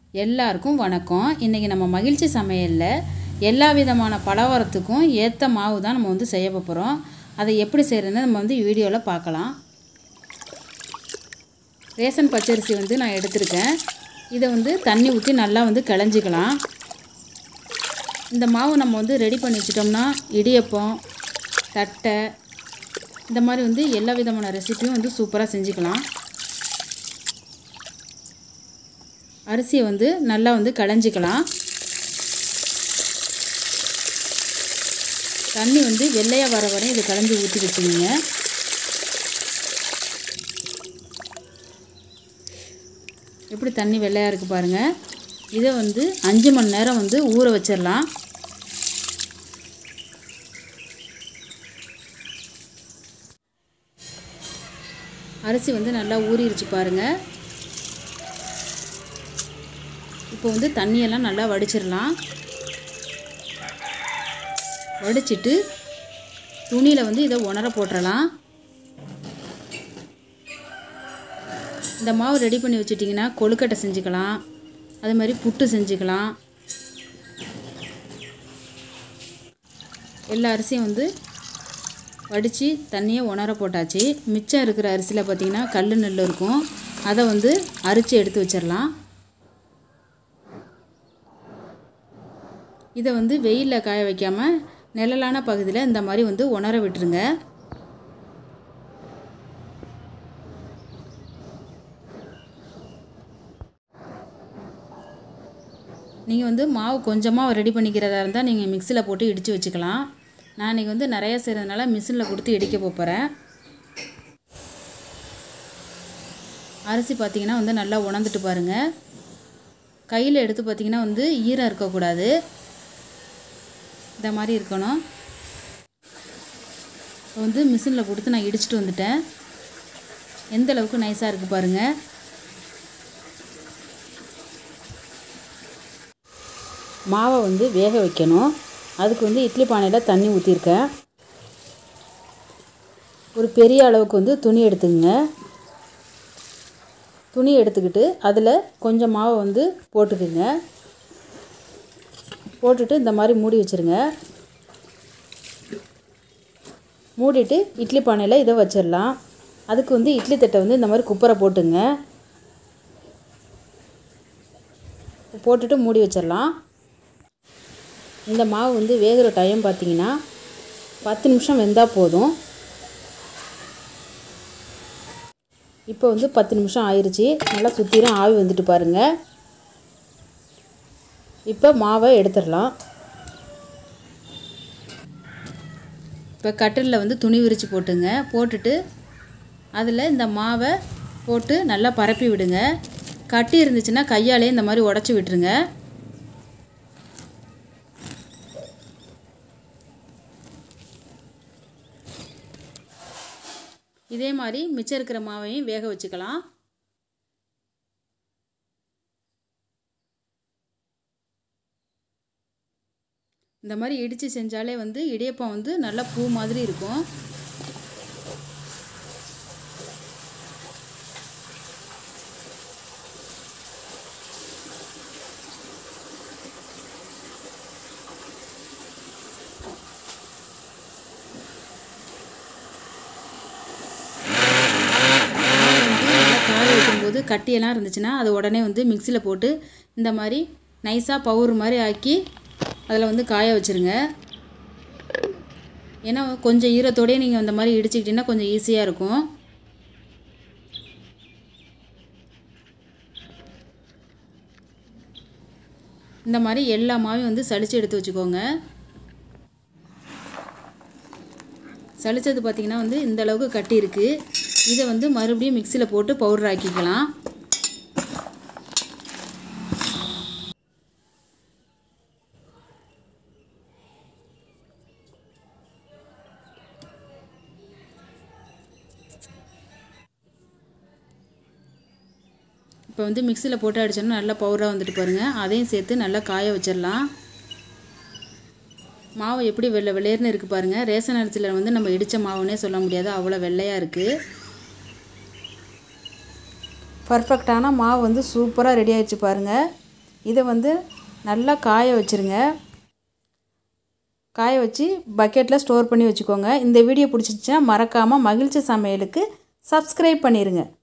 எல்லாருக்கும் வணக்கம் இன்றைக்கி நம்ம மகிழ்ச்சி சமையலில் எல்லா விதமான பலகாரத்துக்கும் ஏற்ற மாவு தான் நம்ம வந்து செய்ய போகிறோம் அதை எப்படி செய்கிறதுன்னு நம்ம வந்து வீடியோவில் பார்க்கலாம் ரேஷன் பச்சரிசி வந்து நான் எடுத்திருக்கேன் இதை வந்து தண்ணி ஊற்றி நல்லா வந்து கிளஞ்சிக்கலாம் இந்த மாவு நம்ம வந்து ரெடி பண்ணி வச்சிட்டோம்னா இடியப்பம் தட்டை இந்த மாதிரி வந்து எல்லா விதமான ரெசிபியும் வந்து சூப்பராக செஞ்சுக்கலாம் அரிசியை வந்து நல்லா வந்து களைஞ்சிக்கலாம் தண்ணி வந்து வெள்ளையாக வர வரையும் இதை களைஞ்சி ஊற்றி வச்சுக்கோங்க எப்படி தண்ணி வெள்ளையாக இருக்குது பாருங்கள் இதை வந்து அஞ்சு மணி நேரம் வந்து ஊற வச்சிடலாம் அரிசி வந்து நல்லா ஊறிடுச்சு பாருங்கள் இப்போ வந்து தண்ணியெல்லாம் நல்லா வடிச்சிடலாம் வடிச்சிட்டு துணியில் வந்து இதை உணர போட்டுடலாம் இந்த மாவு ரெடி பண்ணி வச்சுட்டிங்கன்னா கொழுக்கட்டை செஞ்சுக்கலாம் அது மாதிரி புட்டு செஞ்சுக்கலாம் எல்லா அரிசியும் வந்து வடித்து தண்ணியை உணர போட்டாச்சு மிச்சம் இருக்கிற அரிசியில் பார்த்திங்கன்னா கல் நெல் இருக்கும் அதை வந்து அரிச்சு எடுத்து வச்சிடலாம் இதை வந்து வெயிலில் காய வைக்காமல் நிழலான பகுதியில் இந்த மாதிரி வந்து உணர விட்டுருங்க நீங்கள் வந்து மாவு கொஞ்சமாக ரெடி பண்ணிக்கிறதா இருந்தால் நீங்கள் மிக்சியில் போட்டு இடித்து வச்சுக்கலாம் நான் இன்றைக்கி வந்து நிறையா செய்கிறதுனால மிஷினில் கொடுத்து இடிக்க போகிறேன் அரிசி பார்த்திங்கன்னா வந்து நல்லா உணர்ந்துட்டு பாருங்கள் கையில் எடுத்து பார்த்திங்கன்னா வந்து ஈரம் இருக்கக்கூடாது இந்த மாதிரி இருக்கணும் இப்போ வந்து மிஷினில் கொடுத்து நான் இடிச்சிட்டு வந்துட்டேன் எந்த அளவுக்கு நைஸாக இருக்குது பாருங்கள் மாவை வந்து வேக வைக்கணும் அதுக்கு வந்து இட்லி பானையில் தண்ணி ஊற்றிருக்கேன் ஒரு பெரிய அளவுக்கு வந்து துணி எடுத்துக்கங்க துணி எடுத்துக்கிட்டு அதில் கொஞ்சம் மாவை வந்து போட்டுக்குங்க போட்டுட்டு இந்த மாதிரி மூடி வச்சுருங்க மூடிட்டு இட்லி பானையில் இதை வச்சிடலாம் அதுக்கு வந்து இட்லி தட்டை வந்து இந்த மாதிரி குப்பரை போட்டுங்க போட்டுட்டு மூடி வச்சிடலாம் இந்த மாவு வந்து வேகிற டைம் பார்த்தீங்கன்னா பத்து நிமிஷம் வெந்தால் போதும் இப்போ வந்து பத்து நிமிஷம் ஆயிடுச்சு நல்லா சுற்றிலும் ஆவி வந்துட்டு பாருங்கள் இப்போ மாவை எடுத்துடலாம் இப்போ கட்டிலில் வந்து துணி விரித்து போட்டுங்க போட்டுட்டு அதில் இந்த மாவை போட்டு நல்லா பரப்பி விடுங்க கட்டி இருந்துச்சுன்னா கையாலே இந்த மாதிரி உடச்சி விட்டுருங்க இதே மாதிரி மிச்சம் இருக்கிற மாவையும் வேக வச்சுக்கலாம் இந்த மாதிரி இடித்து செஞ்சாலே வந்து இடியப்பம் வந்து நல்லா பூ மாதிரி இருக்கும் காய வைக்கும்போது கட்டியெல்லாம் இருந்துச்சுன்னா அது உடனே வந்து மிக்சியில் போட்டு இந்த மாதிரி நைஸாக பவுர் மாதிரி ஆக்கி அதில் வந்து காய வச்சுருங்க ஏன்னா கொஞ்சம் ஈரத்தோடயே நீங்கள் அந்த மாதிரி இடிச்சிக்கிட்டிங்கன்னா கொஞ்சம் ஈஸியாக இருக்கும் இந்த மாதிரி எல்லா மாவையும் வந்து சளிச்சு எடுத்து வச்சுக்கோங்க சளிச்சது பார்த்திங்கன்னா வந்து இந்த அளவுக்கு கட்டி இருக்குது இதை வந்து மறுபடியும் மிக்சியில் போட்டு பவுடர் ஆக்கிக்கலாம் இப்போ வந்து மிக்சியில் போட்டு அடித்தோன்னா நல்லா பவுடராக வந்துட்டு பாருங்கள் அதையும் சேர்த்து நல்லா காய வச்சிடலாம் மாவு எப்படி வெள்ளை வெள்ளையர்னு இருக்குது பாருங்கள் ரேஷன் அரிசியில் வந்து நம்ம இடித்த மாவுன்னே சொல்ல முடியாது அவ்வளோ வெள்ளையாக இருக்குது பர்ஃபெக்டான மாவு வந்து சூப்பராக ரெடி ஆயிடுச்சு பாருங்கள் இதை வந்து நல்லா காய வச்சுருங்க காய வச்சு பக்கெட்டில் ஸ்டோர் பண்ணி வச்சுக்கோங்க இந்த வீடியோ பிடிச்சிச்சின்னா மறக்காமல் மகிழ்ச்சி சமையலுக்கு சப்ஸ்கிரைப் பண்ணிடுங்க